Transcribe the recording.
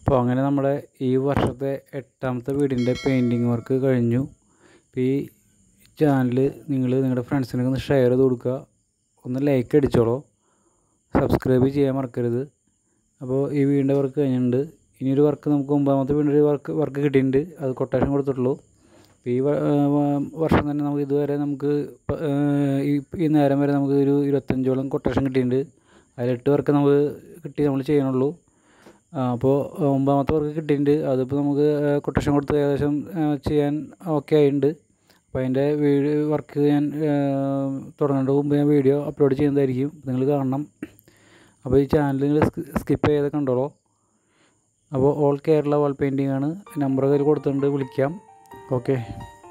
അപ്പോൾ അങ്ങനെ നമ്മുടെ ഈ വർഷത്തെ എട്ടാമത്തെ വീടിൻ്റെ പെയിൻറ്റിങ് വർക്ക് കഴിഞ്ഞു ഇപ്പോൾ ഈ ചാനൽ നിങ്ങൾ നിങ്ങളുടെ ഫ്രണ്ട്സിനൊക്കെ ഒന്ന് ഷെയർ ചെയ്ത് കൊടുക്കുക ഒന്ന് ലൈക്ക് അടിച്ചോളൂ സബ്സ്ക്രൈബ് ചെയ്യാൻ മറക്കരുത് അപ്പോൾ ഈ വീടിൻ്റെ വർക്ക് കഴിഞ്ഞിട്ടുണ്ട് ഇനിയൊരു വർക്ക് നമുക്ക് ഒമ്പതാമത്തെ വീടിൻ്റെ ഒരു വർക്ക് വർക്ക് കിട്ടിയിട്ടുണ്ട് അത് കൊട്ടേഷൻ കൊടുത്തിട്ടുള്ളൂ അപ്പോൾ ഈ വ- വ- വർഷം തന്നെ നമുക്ക് ഇതുവരെ നമുക്ക് പ- ഈ ഈ നേരം വരെ നമുക്ക് ഒരു ഇരുപത്തഞ്ചോളം കൊട്ടേഷൻ കിട്ടിയിട്ടുണ്ട് അതിൽ എട്ട് വർക്ക് നമുക്ക് കിട്ടി നമ്മൾ ചെയ്യണുള്ളൂ ആ, അപ്പോൾ ഒമ്പതാമത്തെ വർക്ക് കിട്ടിയിട്ടുണ്ട് അതിപ്പോൾ നമുക്ക് കൊട്ടേഷൻ കൊടുത്ത് ഏകദേശം ആ, ചെയ്യാൻ ഓക്കെ ആയിട്ടുണ്ട് അപ്പോൾ അതിൻ്റെ വീഡിയോ വർക്ക് ഞാൻ തുടങ്ങേണ്ട മുമ്പ് ഞാൻ വീഡിയോ അപ്ലോഡ് ചെയ്യുന്നതായിരിക്കും നിങ്ങൾ കാണണം അപ്പോൾ ഈ ചാനൽ നിങ്ങൾ സ്കിപ്പ് ചെയ്ത് കണ്ടോളൂ അപ്പോൾ ഓൾ കേരള വാൾ പെയിൻറ്റിംഗ് ആണ് നമ്പർ കയ്യിൽ കൊടുത്തിട്ടുണ്ട് വിളിക്കാം ഓക്കെ